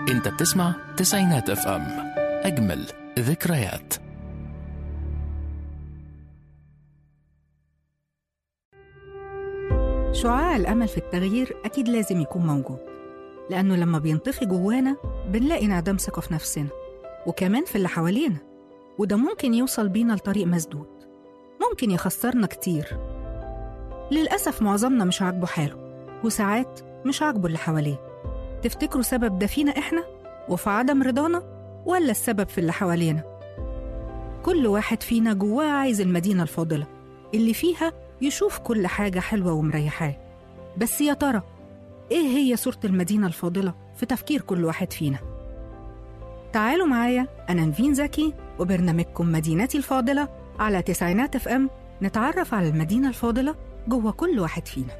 انت بتسمع تسعينات اف ام اجمل ذكريات شعاع الأمل في التغيير أكيد لازم يكون موجود لأنه لما بينطفي جوانا بنلاقي انعدام ثقة في نفسنا وكمان في اللي حوالينا وده ممكن يوصل بينا لطريق مسدود ممكن يخسرنا كتير للأسف معظمنا مش عاجبه حاله وساعات مش عاجبه اللي حواليه تفتكروا سبب ده فينا إحنا وفي عدم رضانا ولا السبب في اللي حوالينا كل واحد فينا جواه عايز المدينة الفاضلة اللي فيها يشوف كل حاجة حلوة ومريحاه بس يا ترى إيه هي صورة المدينة الفاضلة في تفكير كل واحد فينا؟ تعالوا معايا أنا نفين زكي وبرنامجكم مدينتي الفاضلة على تسعينات اف ام نتعرف على المدينة الفاضلة جوه كل واحد فينا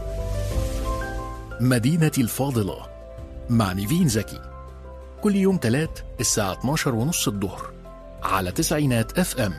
مدينتي الفاضلة مع نيفين زكي كل يوم تلات الساعة 12 ونص الظهر على تسعينات اف ام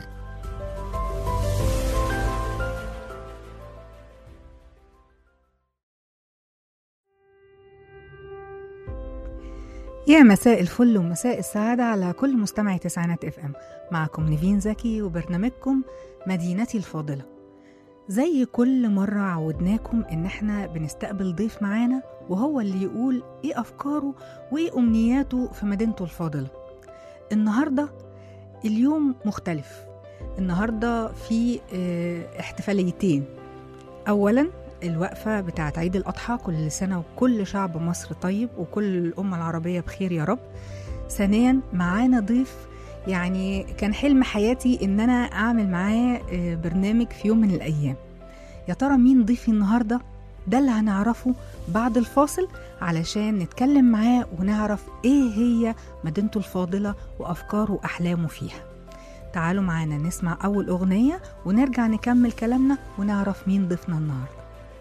يا مساء الفل ومساء السعادة على كل مستمعي تسعينات اف ام معكم نيفين زكي وبرنامجكم مدينتي الفاضلة زي كل مرة عودناكم ان احنا بنستقبل ضيف معانا وهو اللي يقول ايه افكاره وايه امنياته في مدينته الفاضلة النهاردة اليوم مختلف النهاردة في اه احتفاليتين اولا الوقفة بتاعت عيد الأضحى كل سنة وكل شعب مصر طيب وكل الأمة العربية بخير يا رب ثانيا معانا ضيف يعني كان حلم حياتي إن أنا أعمل معاه آه، برنامج في يوم من الأيام يا ترى مين ضيفي النهاردة؟ ده اللي هنعرفه بعد الفاصل علشان نتكلم معاه ونعرف إيه هي مدينته الفاضلة وأفكاره وأحلامه فيها تعالوا معانا نسمع أول أغنية ونرجع نكمل كلامنا ونعرف مين ضيفنا النهاردة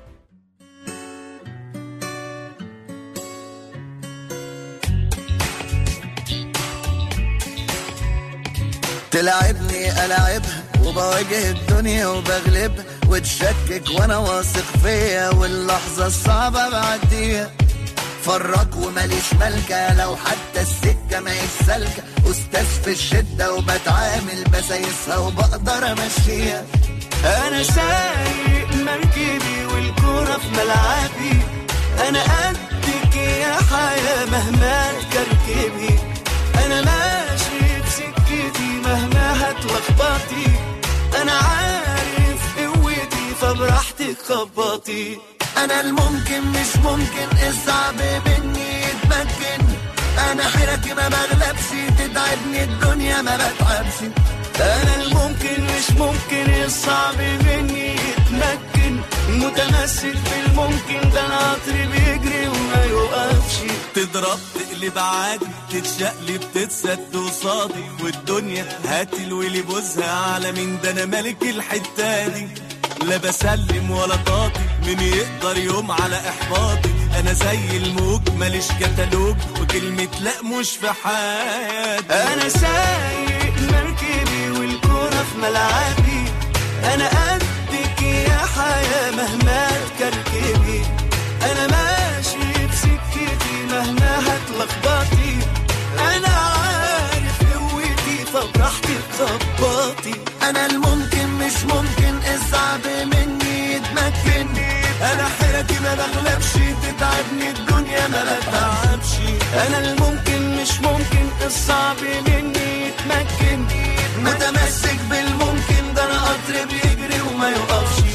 تلعبني ألعبها وبواجه الدنيا وبغلبها وتشكك وانا واثق فيا واللحظة الصعبة بعديها فرق وماليش ملكة لو حتى السكة ما سالكة أستاذ في الشدة وبتعامل بسايسها وبقدر أمشيها أنا سايق مركبي والكورة في ملعبي أنا قدك يا حياة مهما تكركبي أنا ماشي في سكتي مهما هتلخبطي أنا عارف قوتي فبراحتك خبطي أنا الممكن مش ممكن الصعب مني يتمكن أنا حيرتي ما بغلبش تتعبني الدنيا ما بتعبش أنا الممكن مش ممكن الصعب مني يتمكن متمسك بالممكن ده أنا قطري بيجري وما يوقفش تضرب تقلب عادي تتشقلب تتسد قصادي والدنيا هات الويلي بوزها على مين ده انا ملك الحته دي لا بسلم ولا طاطي مين يقدر يوم على احباطي انا زي الموج ماليش كتالوج وكلمه لا مش في حياتي أنا سايق مركبي والكورة في ملعبي أنا قدك يا حياة مهما تكركبي أنا ماشي بسكتي مهما هتلخبطي أنا عارف قوتي فبراحتك خبطي أنا الممكن مش ممكن الصعب مني يتمكن أنا حيرتي ما بغلبش تتعبني الدنيا ما بتعبش أنا الممكن مش ممكن الصعب مني يتمكن متمسك بالممكن ده أنا قطر بيجري وما يوقفش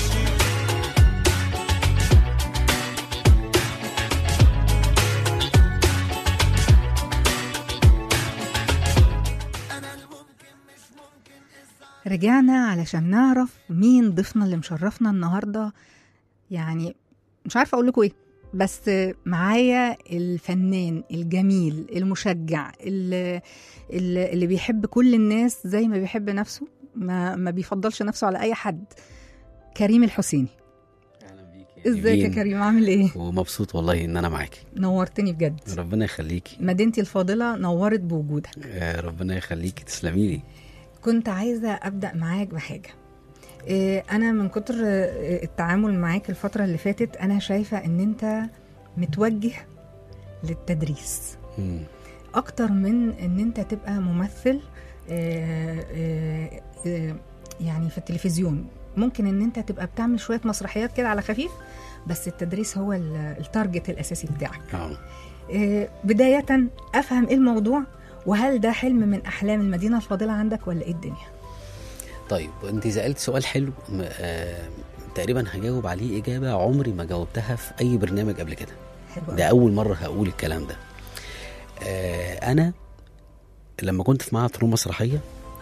رجعنا علشان نعرف مين ضيفنا اللي مشرفنا النهارده يعني مش عارفه اقول لكم ايه بس معايا الفنان الجميل المشجع اللي, اللي بيحب كل الناس زي ما بيحب نفسه ما, ما بيفضلش نفسه على اي حد كريم الحسيني اهلا بيك يا ازيك يا نيفين. كريم عامل ايه ومبسوط والله ان انا معاكي نورتني بجد ربنا يخليكي مدينتي الفاضله نورت بوجودك آه، ربنا يخليكي تسلمي لي كنت عايزة أبدأ معاك بحاجة إيه، أنا من كتر آه، التعامل معاك الفترة اللي فاتت أنا شايفة إن أنت متوجه للتدريس مم. اكتر من ان انت تبقى ممثل آه، آه، آه، يعني في التلفزيون ممكن ان انت تبقى بتعمل شويه مسرحيات كده على خفيف بس التدريس هو ال- التارجت الاساسي بتاعك اه آه، بدايه افهم ايه الموضوع وهل ده حلم من احلام المدينه الفاضله عندك ولا ايه الدنيا طيب انت سالت سؤال حلو م- آه تقريبا هجاوب عليه اجابه عمري ما جاوبتها في اي برنامج قبل كده حلو ده أوي. اول مره هقول الكلام ده آه انا لما كنت في معهد فنون مسرحيه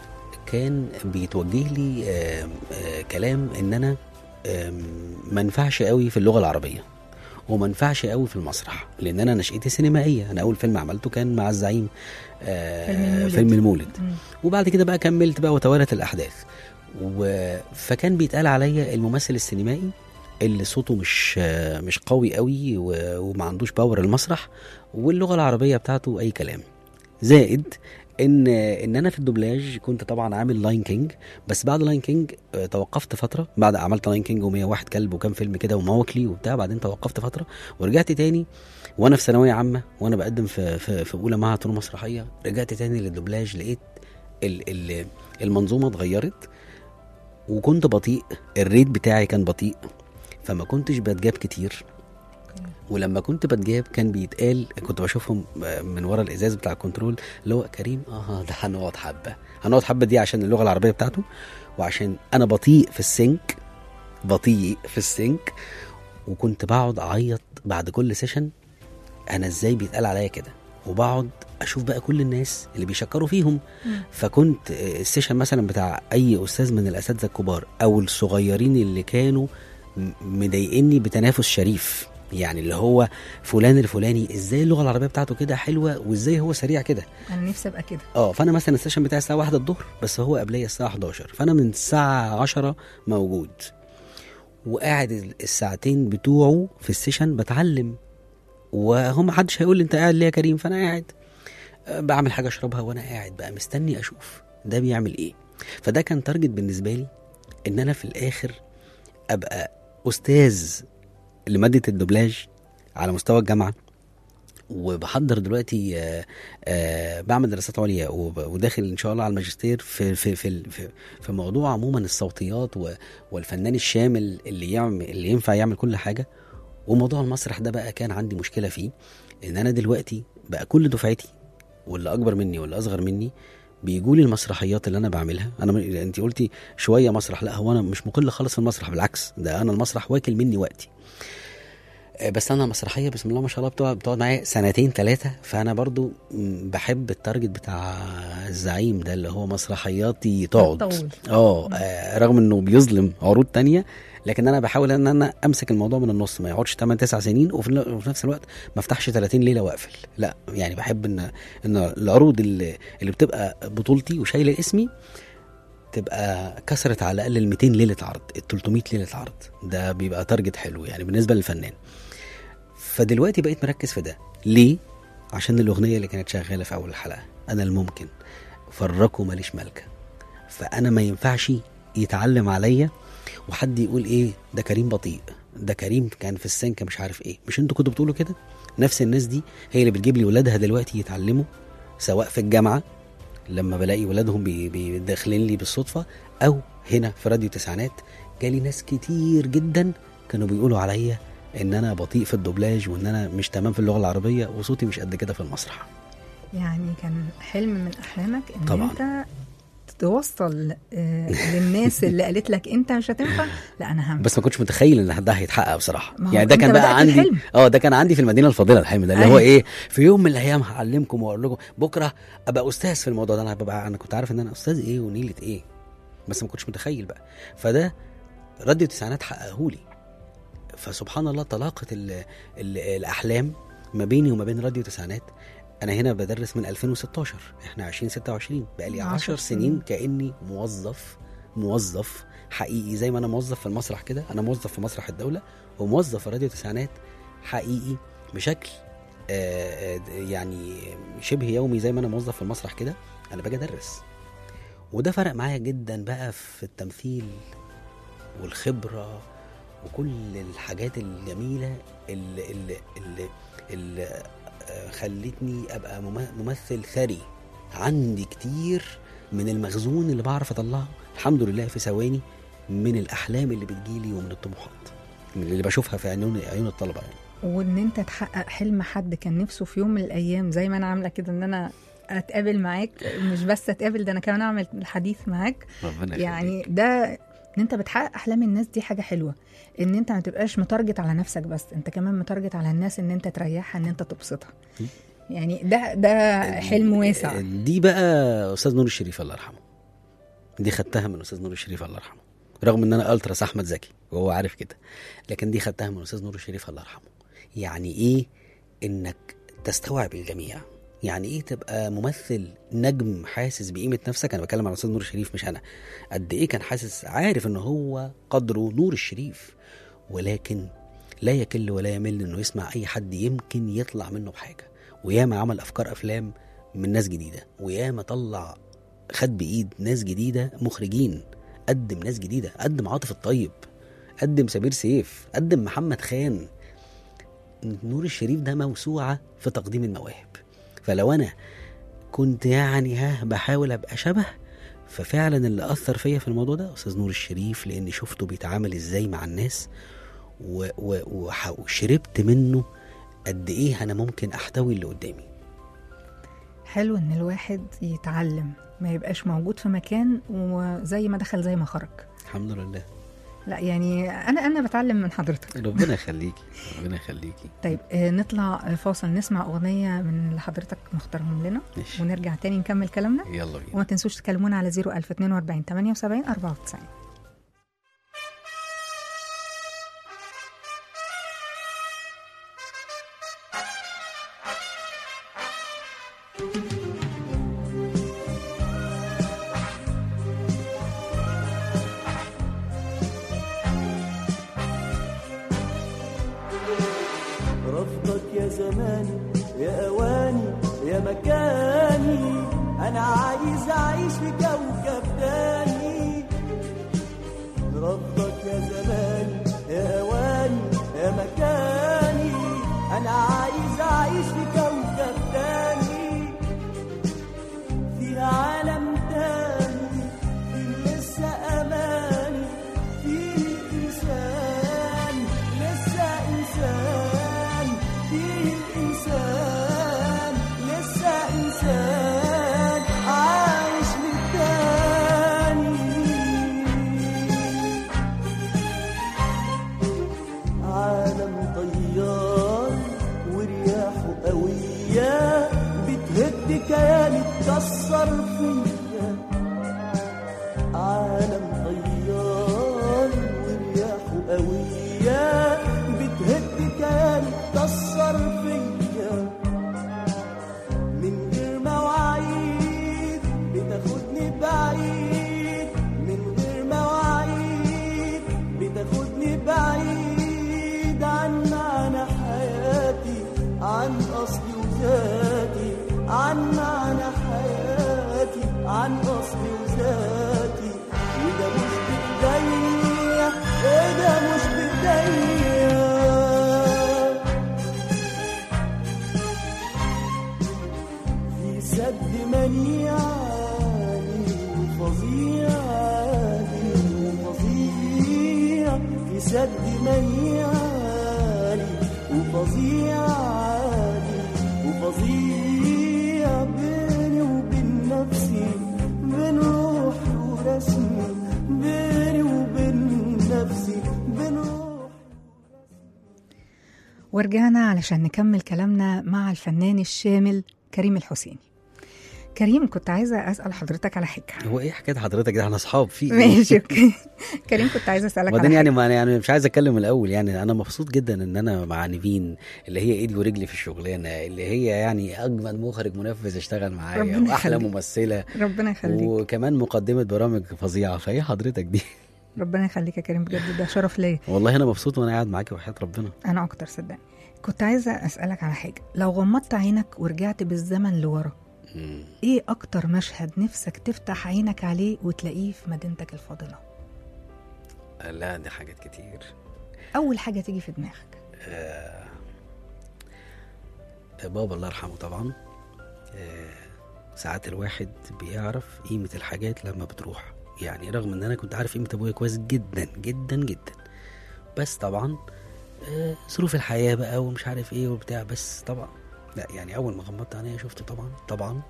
كان بيتوجه لي آه آه كلام ان انا آم، ما انفعش قوي في اللغه العربيه وما انفعش قوي في المسرح لان انا نشأتي سينمائيه انا اول فيلم عملته كان مع الزعيم آه فيلم المولد. فيلم المولد مم. وبعد كده بقى كملت بقى وتوالت الاحداث و... فكان بيتقال عليا الممثل السينمائي اللي صوته مش آه، مش قوي قوي و... وما عندوش باور المسرح واللغه العربيه بتاعته اي كلام زائد ان ان انا في الدوبلاج كنت طبعا عامل لاين كينج بس بعد لاين كينج آه، توقفت فتره بعد عملت لاين كينج و101 كلب وكام فيلم كده وموكلي وبتاع بعدين توقفت فتره ورجعت تاني وانا في ثانويه عامه وانا بقدم في في, في اولى معهد فنون مسرحيه رجعت تاني للدوبلاج لقيت ال ال المنظومه اتغيرت وكنت بطيء الريت بتاعي كان بطيء فما كنتش بتجاب كتير ولما كنت بتجاب كان بيتقال كنت بشوفهم من ورا الازاز بتاع الكنترول اللي هو كريم اه ده هنقعد حبه هنقعد حبه دي عشان اللغه العربيه بتاعته وعشان انا بطيء في السنك بطيء في السنك وكنت بقعد اعيط بعد كل سيشن انا ازاي بيتقال عليا كده وبقعد اشوف بقى كل الناس اللي بيشكروا فيهم فكنت آه، السيشن مثلا بتاع اي استاذ من الاساتذه الكبار او الصغيرين اللي كانوا م- مضايقني بتنافس شريف يعني اللي هو فلان الفلاني ازاي اللغه العربيه بتاعته كده حلوه وازاي هو سريع كده انا نفسي ابقى كده اه فانا مثلا السيشن بتاعي الساعه 1 الظهر بس هو قبليه الساعه 11 فانا من الساعه 10 موجود وقاعد ال- الساعتين بتوعه في السيشن بتعلم وهم محدش هيقول لي انت قاعد ليه يا كريم فانا قاعد آه، بعمل حاجه اشربها وانا قاعد بقى مستني اشوف ده بيعمل ايه فده كان تارجت بالنسبه لي ان انا في الاخر ابقى استاذ لماده الدوبلاج على مستوى الجامعه وبحضر دلوقتي آه، آه، بعمل دراسات عليا وب- وداخل ان شاء الله على الماجستير في في في ال- في, في موضوع عموما الصوتيات و- والفنان الشامل اللي يعمل اللي ينفع يعمل كل حاجه وموضوع المسرح ده بقى كان عندي مشكله فيه ان انا دلوقتي بقى كل دفعتي واللي اكبر مني واللي اصغر مني بيجوا لي المسرحيات اللي انا بعملها انا م- انت قلتي شويه مسرح لا هو انا مش مقل خالص في المسرح بالعكس ده انا المسرح واكل مني وقتي آه، بس انا المسرحيه بسم الله ما شاء الله بتقعد بتقعد معايا سنتين ثلاثه فانا برضو م، بحب التارجت بتاع الزعيم ده اللي هو مسرحياتي تقعد هتطول. اه آه، رغم انه بيظلم عروض تانية لكن انا بحاول ان انا امسك الموضوع من النص ما يقعدش 8 9 سنين وفي ن- وفي نفس الوقت ما افتحش 30 ليله واقفل لا يعني بحب ان ان العروض اللي, اللي بتبقى بطولتي وشايله اسمي تبقى كسرت على الاقل ال 200 ليله عرض ال 300 ليله عرض ده بيبقى تارجت حلو يعني بالنسبه للفنان فدلوقتي بقيت مركز في ده ليه عشان الاغنيه اللي كانت شغاله في اول الحلقه انا الممكن فرقوا ماليش ملكه فانا ما ينفعش يتعلم عليا وحد يقول ايه ده كريم بطيء ده كريم كان في السنكه مش عارف ايه مش انتوا كنتوا بتقولوا كده نفس الناس دي هي اللي بتجيب لي ولادها دلوقتي يتعلموا سواء في الجامعه لما بلاقي ولادهم بي- بي- داخلين لي بالصدفه او هنا في راديو تسعينات جالي ناس كتير جدا كانوا بيقولوا عليا ان انا بطيء في الدوبلاج وان انا مش تمام في اللغه العربيه وصوتي مش قد كده في المسرح يعني كان حلم من احلامك ان طبعاً. انت توصل آه، للناس اللي قالت لك انت مش هتنفع لا انا هم بس ما كنتش متخيل ان ده هيتحقق بصراحه ما هو يعني ده أنت كان بدأت بقى عندي الحلم. اه ده كان عندي في المدينه الفاضله الحلم ده اللي هو أيوة. ايه في يوم من الايام هعلمكم واقول لكم بكره ابقى استاذ في الموضوع ده انا ببقى انا كنت عارف ان انا استاذ ايه ونيله ايه بس ما كنتش متخيل بقى فده راديو التسعينات حققه لي فسبحان الله طلاقه ال ال الاحلام ما بيني وما بين راديو التسعينات انا هنا بدرس من 2016 احنا 2026 بقى لي 10 عشر سنين سنين. كاني موظف موظف حقيقي زي ما انا موظف في المسرح كده انا موظف في مسرح الدوله وموظف في راديو تسعينات حقيقي بشكل آه، آه، يعني شبه يومي زي ما انا موظف في المسرح كده انا باجي ادرس وده فرق معايا جدا بقى في التمثيل والخبره وكل الحاجات الجميله اللي اللي اللي, اللي آه، خلتني ابقى مم- ممثل ثري عندي كتير من المخزون اللي بعرف اطلعه الحمد لله في ثواني من الاحلام اللي بتجيلي ومن الطموحات من اللي بشوفها في عيون عيون الطلبه يعني وان انت تحقق حلم حد كان نفسه في يوم من الايام زي ما انا عامله كده ان انا اتقابل معاك مش بس اتقابل ده انا كمان اعمل الحديث معاك ربنا يعني ده ان انت بتحقق احلام الناس دي حاجه حلوه ان انت ما تبقاش متارجت على نفسك بس انت كمان متارجت على الناس ان انت تريحها ان انت تبسطها يعني ده ده حلم واسع دي بقى استاذ نور الشريف الله يرحمه دي خدتها من استاذ نور الشريف الله يرحمه رغم ان انا التراس احمد زكي وهو عارف كده لكن دي خدتها من استاذ نور الشريف الله يرحمه يعني ايه انك تستوعب الجميع يعني ايه تبقى ممثل نجم حاسس بقيمه نفسك انا بتكلم على استاذ نور الشريف مش انا قد ايه كان حاسس عارف ان هو قدره نور الشريف ولكن لا يكل ولا يمل انه يسمع اي حد يمكن يطلع منه بحاجه وياما عمل افكار افلام من ناس جديده وياما طلع خد بايد ناس جديده مخرجين قدم ناس جديده قدم عاطف الطيب قدم سمير سيف قدم محمد خان نور الشريف ده موسوعه في تقديم المواهب فلو انا كنت يعني ها بحاول ابقى شبه ففعلا اللي اثر فيا في الموضوع ده استاذ نور الشريف لاني شفته بيتعامل ازاي مع الناس و- و- وح- وشربت منه قد ايه انا ممكن احتوي اللي قدامي حلو ان الواحد يتعلم ما يبقاش موجود في مكان وزي ما دخل زي ما خرج الحمد لله لا يعني انا انا بتعلم من حضرتك ربنا يخليكي ربنا يخليكي طيب آه، نطلع فاصل نسمع اغنيه من اللي حضرتك مختارهم لنا ماشي ونرجع تاني نكمل كلامنا يلا بينا وما تنسوش تكلمونا على 01042 78 94 رفضك يا زماني يا اواني يا مكاني انا عايز اعيش في كوكب تاني رفضك يا زماني يا اواني يا مكاني انا عايز اعيش في كوكب تاني في عالم تاني في لسه اماني في انسان لسه انسان في انسان لسه انسان عايش للتاني عالم طيار ورياحه قوية بتهد كياني تكسر فيا عالم طيار ورياحه قوية بتهد كياني تكسر فيا من غير مواعيد بتاخدني بعيد من غير مواعيد بتاخدني بعيد عن معنى حياتي عن اصلي وذاتي عن معنى حياتي عن اصلي وذاتي وده مش بايديا وده مش بايديا في سد منيعاني وفظيعاني وفظيع في سد منيعاني وفظيعاني وفظيع بيني وبين نفسي بين روحي ورسمي بيني وبين نفسي بين روحي ورجعنا علشان نكمل كلامنا مع الفنان الشامل كريم الحسيني كريم كنت عايزة أسأل حضرتك على حاجة هو ايه حكايه حضرتك ده احنا اصحاب في إيه؟ ماشي اوكي كريم كنت عايزة أسألك وبعدين على يعني حاجة ما يعني مش عايز اتكلم من الاول يعني انا مبسوط جدا ان انا مع نيفين اللي هي ايدي ورجلي في الشغلانه اللي هي يعني اجمل مخرج منفذ اشتغل معايا ربنا واحلى يخليك. ممثله ربنا يخليك وكمان مقدمه برامج فظيعه فهي حضرتك دي ربنا يخليك يا كريم بجد ده شرف ليا والله انا مبسوط وانا قاعد معاكي وحياه ربنا أنا أكتر صدقني كنت عايزة أسألك على حاجة لو غمضت عينك ورجعت بالزمن لورا مم. إيه أكتر مشهد نفسك تفتح عينك عليه وتلاقيه في مدينتك الفاضلة لا دي حاجات كتير أول حاجة تيجي في دماغك آه، بابا الله يرحمه طبعا آه، ساعات الواحد بيعرف قيمة الحاجات لما بتروح يعني رغم ان انا كنت عارف قيمة ابويا كويس جدا جدا جدا بس طبعا آه، ظروف الحياة بقى ومش عارف ايه وبتاع بس طبعا لا يعني اول ما غمضت عينيا شفته طبعا طبعا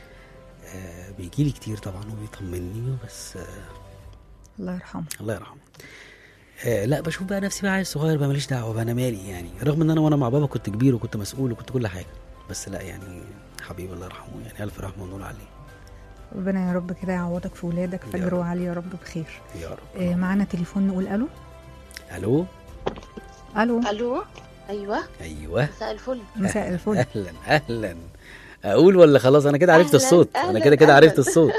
آه بيجيلي كتير طبعا وبيطمني بس آه الله يرحمه الله يرحمه آه لا بشوف بقى نفسي بقى عيل صغير بقى ماليش دعوه بقى انا مالي يعني رغم ان انا وانا مع بابا كنت كبير وكنت مسؤول وكنت كل حاجه بس لا يعني حبيبي الله يرحمه يعني الف رحمه ونور عليه ربنا يا رب كده يعوضك في ولادك يا فجر رب. وعلي يا رب بخير يا رب آه معانا تليفون نقول الو الو الو الو ايوه ايوه مساء الفل مساء الفل اهلا اهلا اقول ولا خلاص انا كده عرفت أهلاً، الصوت انا أهلاً، كده كده أهلاً. عرفت الصوت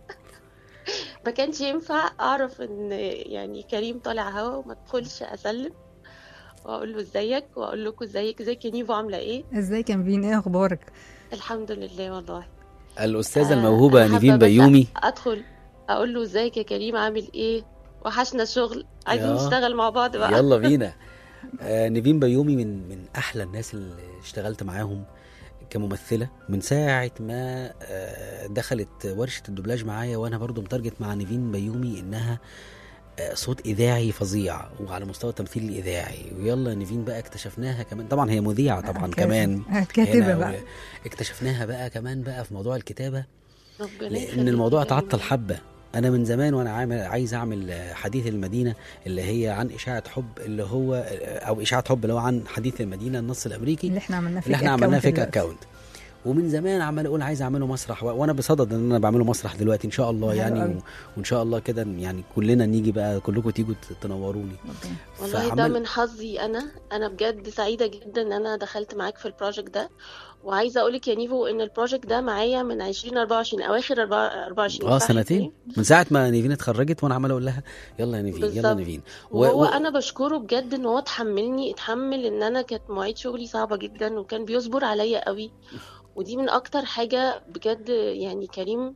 ما كانش ينفع اعرف ان يعني كريم طالع هوا وما ادخلش اسلم واقول له ازيك واقول لكم ازيك ازيك يا نيفو عامله ايه ازيك يا نبين ايه اخبارك الحمد لله والله الاستاذه آه، الموهوبه أنا حابة نيفين بس بيومي ادخل اقول له ازيك يا كريم عامل ايه وحشنا الشغل عايزين يا. نشتغل مع بعض بقى يلا بينا آه نيفين بيومي من من احلى الناس اللي اشتغلت معاهم كممثله من ساعه ما آه دخلت ورشه الدبلاج معايا وانا برضو متارجت مع نيفين بيومي انها آه صوت اذاعي فظيع وعلى مستوى التمثيل الاذاعي ويلا نيفين بقى اكتشفناها كمان طبعا هي مذيعه طبعا كاتب- كمان كاتبه هنا بقى و- اكتشفناها بقى كمان بقى في موضوع الكتابه ربنا لان يخليك الموضوع يا كريم. تعطل حبه انا من زمان وانا عامل عايز اعمل آه، حديث المدينه اللي هي عن اشاعه حب اللي هو آه، او اشاعه حب اللي هو عن حديث المدينه النص الامريكي اللي احنا عملناه فيك اللي احنا عملناه account فيك دلوقتي. اكونت ومن زمان عمال اقول عايز اعمله مسرح و- وانا بصدد ان انا بعمله مسرح دلوقتي ان شاء الله حلو يعني قوي. و... وان شاء الله كده يعني كلنا نيجي بقى كلكم تيجوا ت- تنوروني ربنا. والله ده فعمال- من حظي انا انا بجد سعيده جدا ان انا دخلت معاك في البروجكت ده وعايزه اقولك يا نيفو ان البروجكت ده معايا من 2024 اواخر 24 اه صح يا سنتين كريم؟ من ساعه ما نيفين اتخرجت وانا عمال اقول لها يلا يا نيفين يلا بالظبط. نيفين و- وهو و- انا بشكره بجد ان هو اتحملني اتحمل ان انا كانت مواعيد شغلي صعبه جدا وكان بيصبر عليا قوي ودي من اكتر حاجه بجد يعني كريم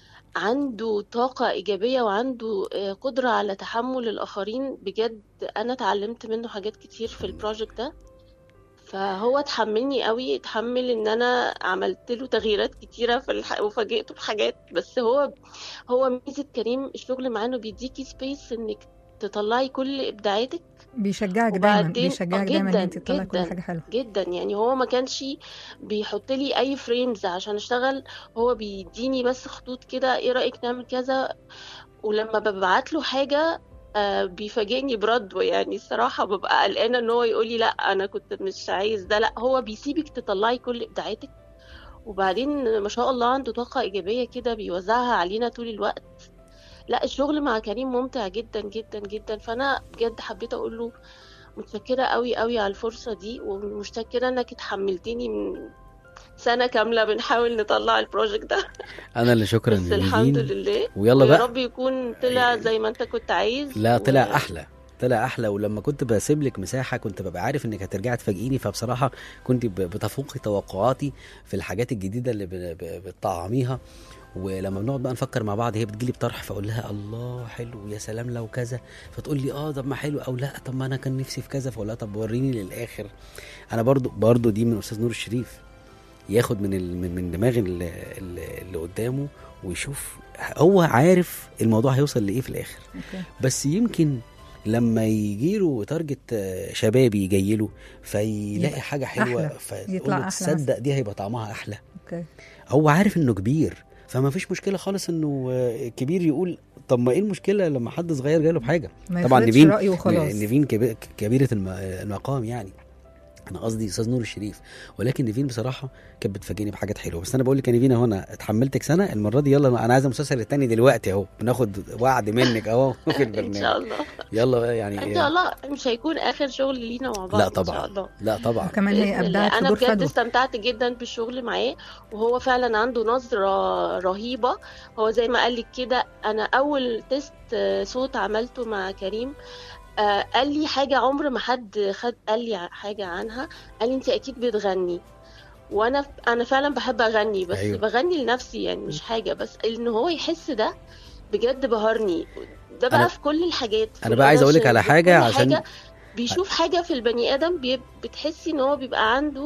عنده طاقة إيجابية وعنده آه، قدرة على تحمل الآخرين بجد أنا اتعلمت منه حاجات كتير في البروجكت ده فهو اتحملني قوي اتحمل ان انا عملت له تغييرات كتيره في الح... وفاجئته بحاجات بس هو هو ميزه كريم الشغل معاه انه بيديكي سبيس انك تطلعي كل ابداعاتك بيشجعك دايما وبعدين- بيشجعك آه، دايما ان جداً، انت تطلعي كل جداً. حاجه حلوه جدا يعني هو ما كانش بيحط لي اي فريمز عشان اشتغل هو بيديني بس خطوط كده ايه رايك نعمل كذا ولما ببعت له حاجه آه بيفاجئني برده يعني الصراحه ببقى قلقانه ان هو يقول لي لا انا كنت مش عايز ده لا هو بيسيبك تطلعي كل ابداعاتك وبعدين ما شاء الله عنده طاقه ايجابيه كده بيوزعها علينا طول الوقت لا الشغل مع كريم ممتع جدا جدا جدا فانا بجد حبيت اقول له متشكرة قوي قوي على الفرصة دي ومتشكرة انك اتحملتني من سنة كاملة بنحاول نطلع البروجكت ده انا اللي شكرا بس الحمد نيفين لله ويلا ويا بقى رب يكون طلع زي ما انت كنت عايز لا طلع و- احلى طلع احلى ولما كنت بسيب لك مساحه كنت ببقى عارف انك هترجعي تفاجئيني فبصراحه كنت ب- بتفوقي توقعاتي في الحاجات الجديده اللي ب- ب- بتطعميها ولما بنقعد بقى نفكر مع بعض هي بتجيلي بطرح فاقول لها الله حلو يا سلام لو كذا فتقول لي اه طب ما حلو او لا طب ما انا كان نفسي في كذا فاقول لها طب وريني للاخر انا برضو برضو دي من استاذ نور الشريف ياخد من ال- من من دماغ اللي, اللي قدامه ويشوف هو عارف الموضوع هيوصل لايه في الاخر اوكي بس يمكن لما يجي له تارجت آه، شبابي جاي له فيلاقي يبقى حاجه حلوه أحلى. فيقول يطلع له أحلى تصدق دي هيبقى طعمها احلى اوكي هو عارف انه كبير فما فيش مشكله خالص انه آه، كبير يقول طب ما ايه المشكله لما حد صغير جاله بحاجه ما طبعا يفرضش نيفين رايه وخلاص نيفين كبي- كبيره الم- المقام يعني انا قصدي استاذ نور الشريف ولكن نيفين بصراحه كانت بتفاجئني بحاجات حلوه بس انا بقول لك يا نيفين اهو انا اتحملتك سنه المره دي يلا انا عايز المسلسل التاني دلوقتي اهو بناخد وعد منك اهو في ان شاء البرنامج الله يلا بقى يعني ان شاء الله مش هيكون اخر شغل لينا مع بعض لا ان شاء طبعا الله لا طبعا وكمان هي بإذن الله. ابدعت في انا دور بجد فدوى استمتعت جدا بالشغل معاه وهو فعلا عنده نظرة رهيبة هو زي ما قال لك كده انا اول تيست آه، صوت عملته مع كريم آه، قال لي حاجة عمر ما حد خد قال لي حاجة عنها قال لي انت اكيد بتغني وانا انا فعلا بحب اغني بس أيوة. أيوه. بغني لنفسي يعني مش حاجة بس ان هو يحس ده بجد بهرني ده بقى أنا- في كل الحاجات في انا بقى عايز اقول لك على الأوديشن، في حاجه كل عشان حاجة بيشوف حاجة في البني آدم بي- بتحسي إن هو بيبقى عنده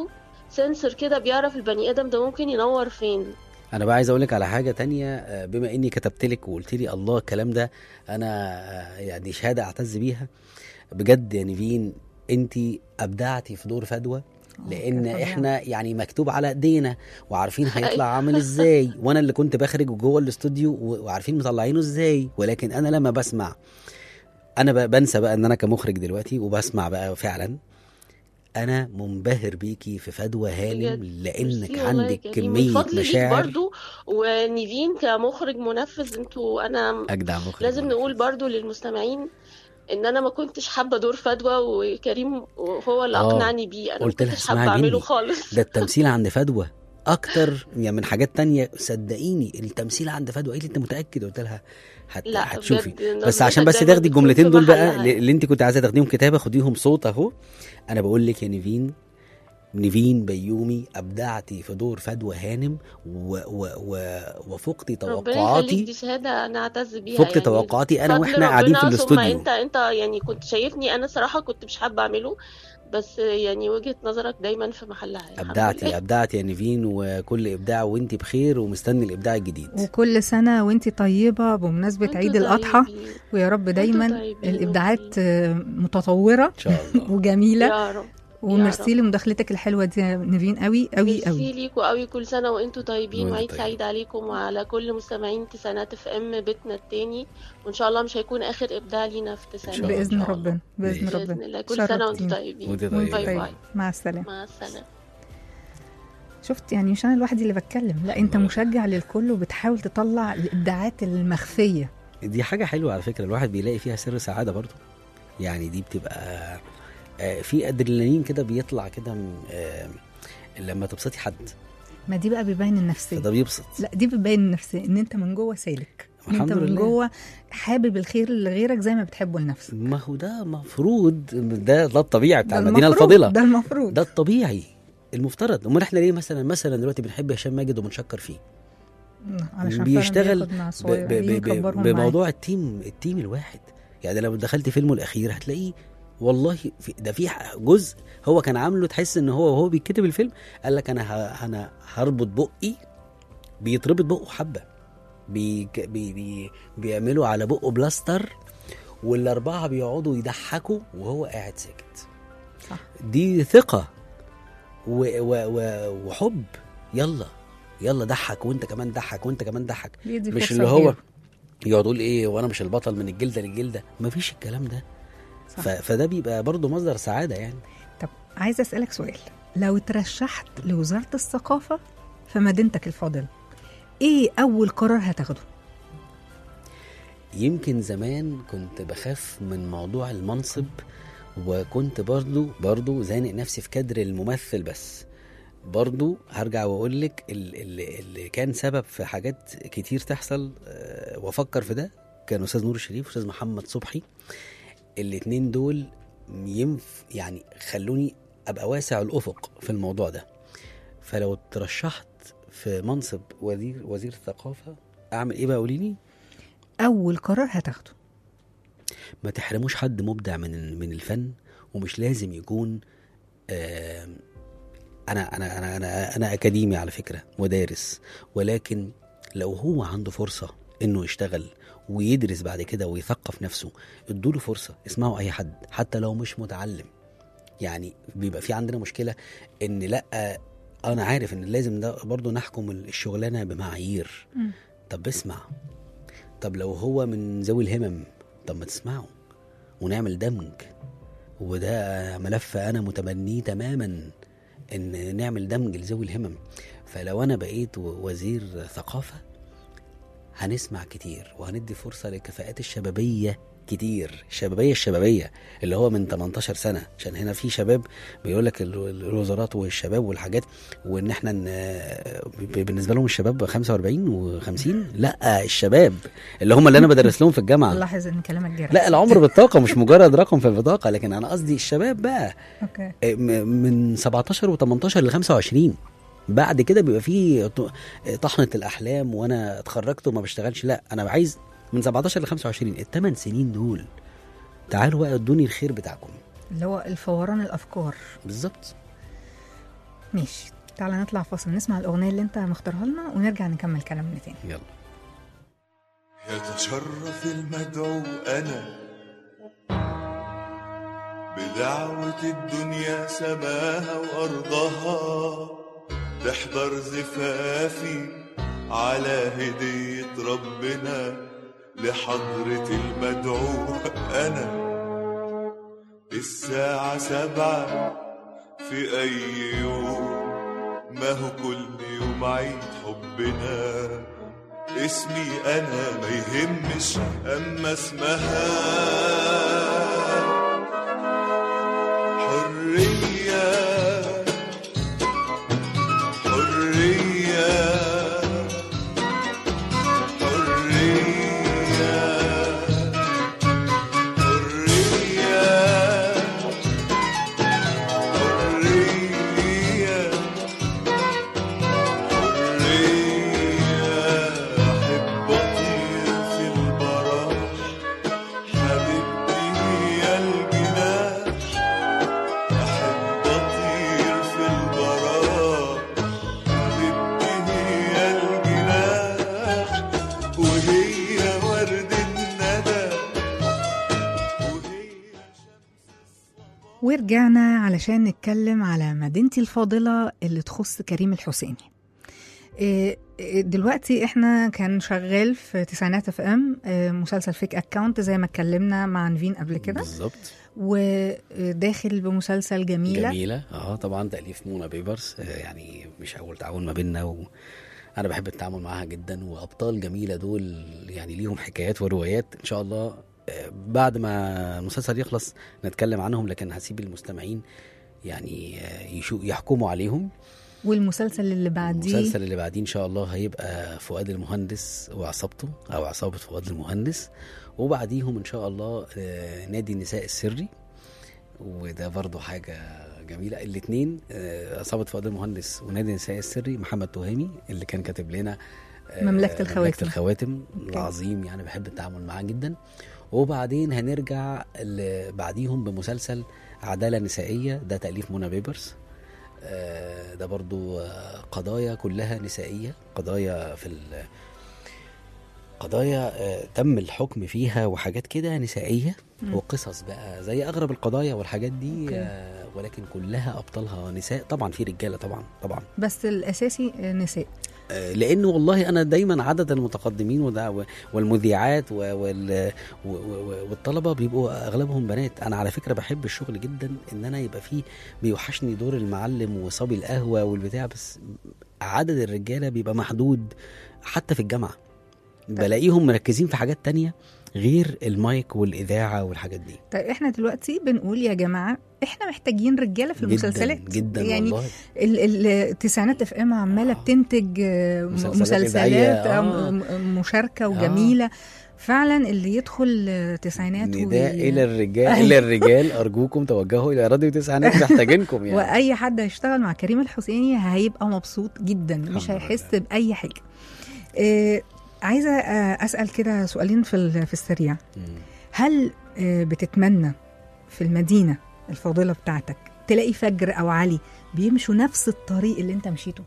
سنسور كده بيعرف البني ادم ده ممكن ينور فين انا بقى عايز اقول لك على حاجه تانية آه، بما اني كتبت لك وقلت لي الله الكلام ده انا آه، يعني شهاده اعتز بيها بجد يا نيفين انت ابدعتي في دور فدوى لان طبيعي. احنا يعني مكتوب على ايدينا وعارفين هيطلع عامل ازاي وانا اللي كنت بخرج جوه الاستوديو و- وعارفين مطلعينه ازاي ولكن انا لما بسمع انا بقى بنسى بقى ان انا كمخرج دلوقتي وبسمع بقى فعلا انا منبهر بيكي فيفدوى هانم بجد. لانك ميرسي والله يا عندك كريم. كميه من فضل ليك مشاعر برضو ونيفين كمخرج منفذ انتوا انا اجدع مخرج لازم منفذ. نقول برضو للمستمعين ان انا ما كنتش حابه دور فدوى وكريم هو اللي آه. اقنعني بيه انا ما قلت لها كنتش حابه اسمعي اعمله مني. خالص ده التمثيل عند فدوى اكتر يعني من حاجات تانية صدقيني التمثيل عند فدوى قالت لي انت متاكد قلت لها هت... لا هتشوفي بجد بس نظرتك عشان بس دايما تاخدي بتكون الجملتين في دول بقى محلها. اللي انت كنت عايزه تاخديهم كتابه خديهم صوت اهو انا بقول لك يا نيفين نيفين بيومي ابدعتي في دور فدوى هانم و... و... و... وفقتي ربنا يخليك توقعاتي دي شهاده انا اعتز بيها فقت يعني توقعاتي انا فضل واحنا قاعدين في ربنا ثم الاستوديو انت انت يعني كنت شايفني انا صراحه كنت مش حابه اعمله بس يعني وجهه نظرك دايما في محلها يعني الحمد ابدعتي لله. ابدعتي يا نيفين وكل ابداع وانت بخير ومستني الابداع الجديد وكل سنة وانتي طيبة بمناسبة وانتوا عيد الأضحى طيبين. ويا رب دايما طيبين الإبداعات وانتي- آه، متطورة ان شاء الله وجميلة يا رب وميرسي رب. لمداخلتك الحلوة دي يا نيفين قوي قوي ميرسي قوي ليكوا قوي كل سنه وانتوا طيبين وانت وعيد طيب. سعيد عليكم وعلى كل مستمعين تسعينات اف ام بيتنا التاني وان شاء الله مش هيكون اخر ابداع لينا في شاء الله. تسعينات بإذن إن شاء الله. ربنا بإذن بإذن باذن ربنا الله كل سنه وانتوا شرفتينا. طيبين وانت باي طيبة. طيب باي مع السلامة مع السلامه شفت يعني مش انا لوحدي اللي بتكلم لا انت مشجع للكل وبتحاول تطلع الابداعات المخفيه دي حاجة حلوة على فكرة الواحد بيلاقي فيها سر سعادة برضو يعني دي بتبقى آه، في ادرينالين كده بيطلع كده م- آه، لما تبسطي حد ما دي بقى بيبين النفسيه فده بيبسط لا دي بتبين النفسيه ان انت من جوه سالك ان الحمد انت من لله. جوه حابب الخير لغيرك زي ما بتحبه لنفسك ما هو ده مفروض ده ده الطبيعي بتاع ده المدينة المفروض، الفاضلة ده المفروض ده الطبيعي المفترض امال احنا ليه مثلا مثلا دلوقتي بنحب هشام ماجد وبنشكر فيه علشان بيشتغل فعلا بياخد مع ب- الصغيرين ب- ب- يكبرهم ب- معاه. بموضوع التيم التيم الواحد يعني لو دخلت فيلمه الاخير هتلاقيه والله في ده في ح- جزء هو كان عامله تحس ان هو وهو بيكتب الفيلم قال لك انا ه- انا هربط بقي بيتربط بقه حبه بي بي بي بيعملوا على بقه بلاستر والاربعه بيقعدوا يضحكوا وهو قاعد ساكت صح. دي ثقه و و و وحب يلا يلا ضحك وانت كمان ضحك وانت كمان ضحك بيدي مش فرصة اللي هو كبيرة. يقعد يقول ايه وانا مش البطل من الجلده للجلده مفيش الكلام ده صح. ف... فده بيبقى برضه مصدر سعاده يعني طب عايزه اسالك سؤال لو ترشحت لوزاره الثقافه في مدينتك الفاضله ايه اول قرار هتاخده يمكن زمان كنت بخاف من موضوع المنصب وكنت برضو برضو زانق نفسي في كادر الممثل بس برضو هرجع واقول لك اللي, اللي كان سبب في حاجات كتير تحصل آه، وافكر في ده كان استاذ نور الشريف واستاذ محمد صبحي الاتنين دول ينف يعني خلوني ابقى واسع الافق في الموضوع ده فلو ترشحت في منصب وزير وزير الثقافه اعمل ايه بقى قولي لي اول قرار هتاخده ما تحرموش حد مبدع من من الفن ومش لازم يكون آم، انا انا انا انا انا اكاديمي على فكره ودارس ولكن لو هو عنده فرصه انه يشتغل ويدرس بعد كده ويثقف نفسه ادوله فرصه اسمعوا اي حد حتى لو مش متعلم يعني بيبقى في عندنا مشكله ان لا انا عارف ان لازم ده برضو نحكم الشغلانه بمعايير مم. طب اسمع طب لو هو من ذوي الهمم طب ما تسمعوا ونعمل دمج وده ملف انا متبنيه تماما ان نعمل دمج لذوي الهمم فلو انا بقيت و- وزير ثقافه هنسمع كتير وهندي فرصه للكفاءات الشبابيه كتير الشبابيه الشبابيه اللي هو من 18 سنه عشان هنا في شباب بيقول لك ال- ال- الوزارات والشباب والحاجات وان احنا ن- ب- بالنسبه لهم الشباب 45 و50 لا الشباب اللي هم اللي انا بدرس لهم في الجامعه لاحظ ان كلامك جرح لا العمر بالطاقه مش مجرد رقم في البطاقه لكن انا قصدي الشباب بقى اوكي إيه، م- من 17 و18 ل 25 بعد كده بيبقى فيه ط- طحنه الاحلام وانا اتخرجت وما بشتغلش لا انا عايز من 17 ل 25 الثمان سنين دول تعالوا بقى ادوني الخير بتاعكم اللي هو الفوران الافكار بالظبط ماشي تعالى نطلع فاصل نسمع الأغنية اللي أنت مختارها لنا ونرجع نكمل كلامنا تاني يلا يتشرف المدعو أنا بدعوة الدنيا سماها وأرضها تحضر زفافي على هدية ربنا لحضرة المدعو أنا الساعة سبعة في أي يوم ما هو كل يوم عيد حبنا اسمي انا ما يهمش اما اسمها حرية حرية حرية حرية حرية حرية أحب أطير في البراح حبيبتي هي الجناح أحب أطير في البراح حبيبتي هي الجناح وهي ورد الندى وهي ورجعنا علشان نتكلم على مدينتي الفاضلة اللي تخص كريم الحسيني إيه، إيه، دلوقتي احنا كان شغال في تسعينات اف ام إيه، مسلسل فيك اكاونت زي ما اتكلمنا مع نفين قبل كده بالظبط وداخل بمسلسل جميلة, جميلة اه طبعا تأليف منى بيبرس آه يعني مش أول تعاون ما بيننا وأنا بحب التعامل معاها جدا وأبطال جميلة دول يعني ليهم حكايات وروايات إن شاء الله آه بعد ما المسلسل يخلص نتكلم عنهم لكن هسيب المستمعين يعني آه يشو يحكموا عليهم والمسلسل اللي بعديه المسلسل اللي بعديه ان شاء الله هيبقى فؤاد المهندس وعصابته او عصابه فؤاد المهندس وبعديهم ان شاء الله آه، نادي النساء السري وده برضو حاجه جميله الاثنين عصابه فؤاد المهندس ونادي النساء السري محمد تهامي اللي كان كاتب لنا آه، مملكة الخواتم. مملكه الخواتم العظيم يعني بحب التعامل معاه جدا وبعدين هنرجع ل- بعديهم بمسلسل عداله نسائيه ده تاليف منى بيبرس آه، ده برضو آه، قضايا كلها نسائية قضايا في ال قضايا آه، تم الحكم فيها وحاجات كده نسائية وقصص بقى زي أغرب القضايا والحاجات دي أوكي. آه، ولكن كلها أبطالها نساء طبعا في رجالة طبعا طبعا بس الاساسي نساء آه، لانه والله انا دايما عدد المتقدمين وده و- والمذيعات و- وال- و- و- والطلبه بيبقوا اغلبهم بنات انا على فكره بحب الشغل جدا ان انا يبقى فيه بيوحشني دور المعلم وصبي القهوه والبتاع بس عدد الرجاله بيبقى محدود حتى في الجامعه بلاقيهم مركزين في حاجات تانية غير المايك والاذاعه والحاجات دي طيب احنا دلوقتي بنقول يا جماعه احنا محتاجين رجاله في المسلسلات جدا, جدا يعني والله ال- ال- التسعينات اف ام عماله آه. بتنتج آه، م- مسلسلات مسلسلات إذاعية، آه، آه. م- م- مشاركه وجميله فعلا اللي يدخل آه، تسعينات نداء وي- الى الرجال أيوة. الى الرجال ارجوكم توجهوا الى راديو تسعينات محتاجينكم يعني واي حد هيشتغل مع كريم الحسيني هيبقى مبسوط جدا مش الحمد هيحس لله. باي حاجه آه، عايزه آه، اسال كده سؤالين في ال- في السريع مم. هل آه، بتتمنى في المدينه الفاضله بتاعتك تلاقي فجر او علي بيمشوا نفس الطريق اللي انت مشيته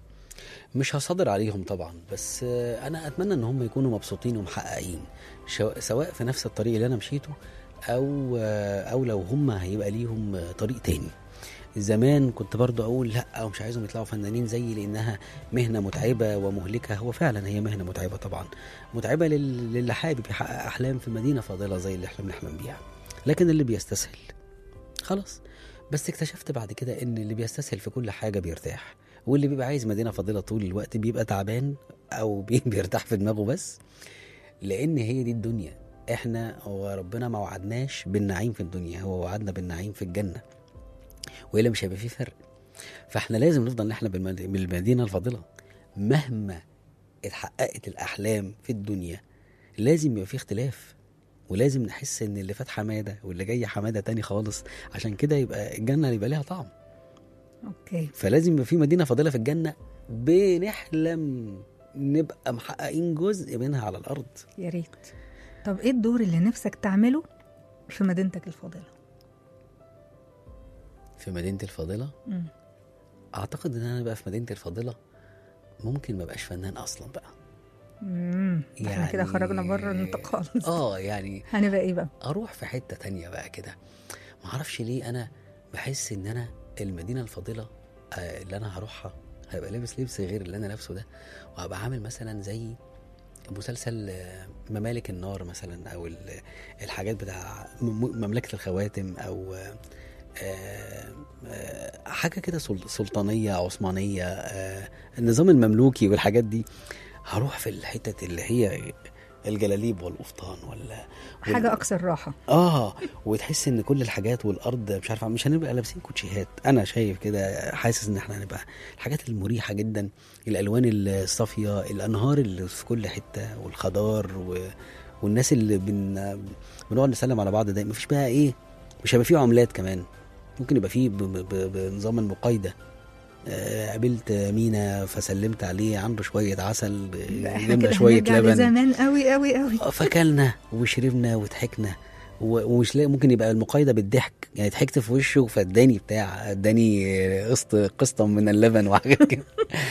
مش هصادر عليهم طبعا بس آه، انا اتمنى ان هم يكونوا مبسوطين ومحققين شو- سواء في نفس الطريق اللي انا مشيته او آه، او لو هم هيبقى ليهم آه، طريق تاني زمان كنت برضو اقول لا ومش عايزهم يطلعوا فنانين زيي لانها مهنه متعبه ومهلكه هو فعلا هي مهنه متعبه طبعا متعبه لل- للي حابب يحقق احلام في مدينه فاضله زي اللي احنا بنحلم بيها لكن اللي بيستسهل خلاص بس اكتشفت بعد كده ان اللي بيستسهل في كل حاجه بيرتاح واللي بيبقى عايز مدينه فاضله طول الوقت بيبقى تعبان او بي- بيرتاح في دماغه بس لان هي دي الدنيا احنا هو ربنا ما وعدناش بالنعيم في الدنيا هو وعدنا بالنعيم في الجنه والا مش هيبقى في فرق فاحنا لازم نفضل نحلم بالمد- بالمدينه الفاضله مهما اتحققت الاحلام في الدنيا لازم يبقى في اختلاف ولازم نحس ان اللي فات حماده واللي جاي حماده تاني خالص عشان كده يبقى الجنه يبقى ليها طعم اوكي فلازم يبقى في مدينه فاضله في الجنه بنحلم نبقى محققين جزء منها على الارض يا ريت طب ايه الدور اللي نفسك تعمله في مدينتك الفاضله في مدينه الفاضله مم. اعتقد ان انا بقى في مدينتي الفاضله ممكن ما بقاش فنان اصلا بقى امم احنا كده خرجنا بره النطاق خالص اه يعني هنبقى ايه بقى اروح في حته تانية بقى كده ما اعرفش ليه انا بحس ان انا المدينه الفاضله آه، اللي انا هروحها هيبقى لابس لبس غير اللي انا لابسه ده وهبقى عامل مثلا زي مسلسل آه، ممالك النار مثلا او ال- الحاجات بتاع م- مملكه الخواتم او آه، آه، آه، حاجه كده سل- سلطانيه عثمانيه آه، النظام المملوكي والحاجات دي هروح في الحتت اللي هي الجلاليب والقفطان ولا حاجه اكثر راحه اه وتحس ان كل الحاجات والارض مش عارف مش هنبقى لابسين كوتشيهات انا شايف كده حاسس ان احنا هنبقى الحاجات المريحه جدا الالوان الصافيه الانهار اللي في كل حته والخضار و... والناس اللي بن... بنقعد نسلم على بعض دايما مفيش بقى ايه مش هيبقى فيه عملات كمان ممكن يبقى فيه ب... ب... بنظام المقايضه آه، قابلت مينا فسلمت عليه عنده شويه عسل ده احنا جبنا كده شويه هنرجع لبن لزمان قوي قوي قوي آه، فاكلنا وشربنا وضحكنا و- ومش لاقي ممكن يبقى المقايضه بالضحك يعني ضحكت في وشه فاداني بتاع اداني قسط قسطا من اللبن وحاجات كده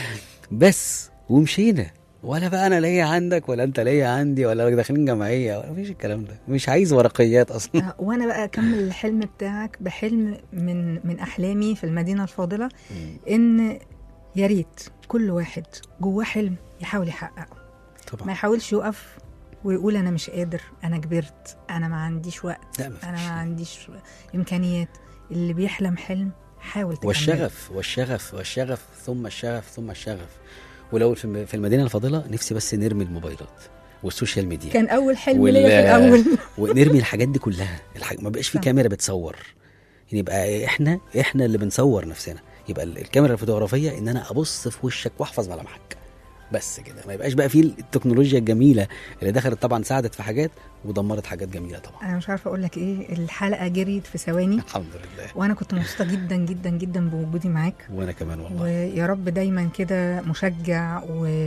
بس ومشينا ولا بقى انا ليا عندك ولا انت ليا عندي ولا داخلين جمعيه ولا مفيش الكلام ده مش عايز ورقيات اصلا آه، وانا بقى اكمل الحلم بتاعك بحلم من من احلامي في المدينه الفاضله ان يا ريت كل واحد جواه حلم يحاول يحققه ما طبعا يحاولش يقف ويقول انا مش قادر انا كبرت انا ما عنديش وقت لا مفيش انا ما عنديش امكانيات اللي بيحلم حلم حاول تكمله والشغف والشغف والشغف ثم الشغف ثم الشغف ولو في في المدينه الفاضله نفسي بس نرمي الموبايلات والسوشيال ميديا كان اول حلم وال- ليا في الاول ونرمي الحاجات دي كلها الحاج... ما بقاش في صح. كاميرا بتصور يعني يبقى احنا احنا اللي بنصور نفسنا يبقى ال- الكاميرا الفوتوغرافيه ان انا ابص في وشك واحفظ ملامحك بس كده ما يبقاش بقى في التكنولوجيا الجميله اللي دخلت طبعا ساعدت في حاجات ودمرت حاجات جميله طبعا انا مش عارفه اقول لك ايه الحلقه جريت في ثواني الحمد لله وانا كنت مبسوطه جدا جدا جدا بوجودي معاك وانا كمان والله ويا رب دايما كده مشجع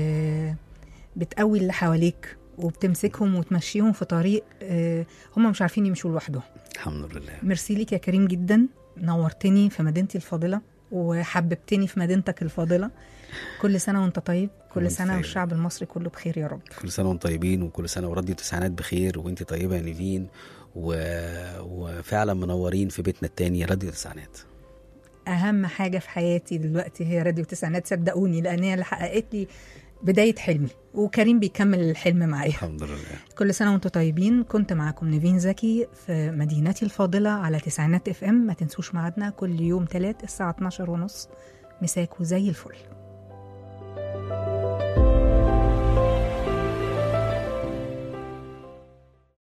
وبتقوي اللي حواليك وبتمسكهم وتمشيهم في طريق آه، هم مش عارفين يمشوا لوحدهم الحمد لله ميرسي ليك يا كريم جدا نورتني في مدينتي الفاضله وحببتني في مدينتك الفاضله كل سنه وانت طيب كل وأنت سنه طيب. والشعب المصري كله بخير يا رب كل سنه وانتم طيبين وكل سنه وراديو تسعينات بخير وانت طيبه يا نيفين و... وفعلا منورين في بيتنا التاني راديو تسعينات اهم حاجه في حياتي دلوقتي هي راديو تسعينات صدقوني لان هي اللي حققت لي بدايه حلمي وكريم بيكمل الحلم معايا الحمد لله كل سنه وانتم طيبين كنت معاكم نيفين زكي في مدينتي الفاضله على تسعينات اف ام ما تنسوش ميعادنا كل يوم ثلاث الساعه 12 ونص مساكوا زي الفل